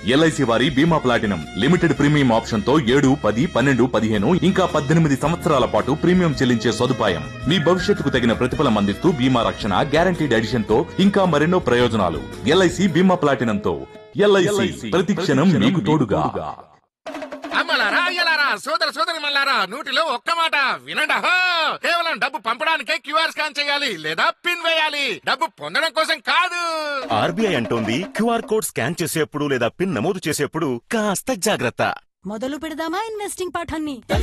LIC వారి బీమా platinum limited premium option తో ఏడు పది పన్నెండు పదిహేను ఇంకా పద్దెనిమిది సంవత్సరాల పాటు ప్రీమియం చెల్లించే సదుపాయం మీ భవిష్యత్తుకు తగిన ప్రతిఫలం అందిస్తూ బీమా రక్షణ గ్యారంటీడ్ ఎడిషన్ తో ఇంకా మరెన్నో ప్రయోజనాలు ఎల్ఐసి బీమా ప్లాటినం తో ఎల్ఐసి ప్రతి క్షణం మీకు తోడుగా అమ్మలారా అయ్యలారా సోదర సోదరి మల్లారా నూటిలో ఒక్క మాట వినండి అహో! కేవలం డబ్బు పంపడానికే క్యూఆర్ స్కాన్ చేయాలి లేదా పిన్ వేయాలి డబ్బు పొందడం కోసం కాదు ఆర్బీఐ అంటోంది క్యూఆర్ కోడ్ స్కాన్ చేసేప్పుడు లేదా పిన్ నమోదు చేసేప్పుడు కాస్త జాగ్రత్త మొదలు పెడదామా ఇన్వెస్టింగ్ పాఠాన్ని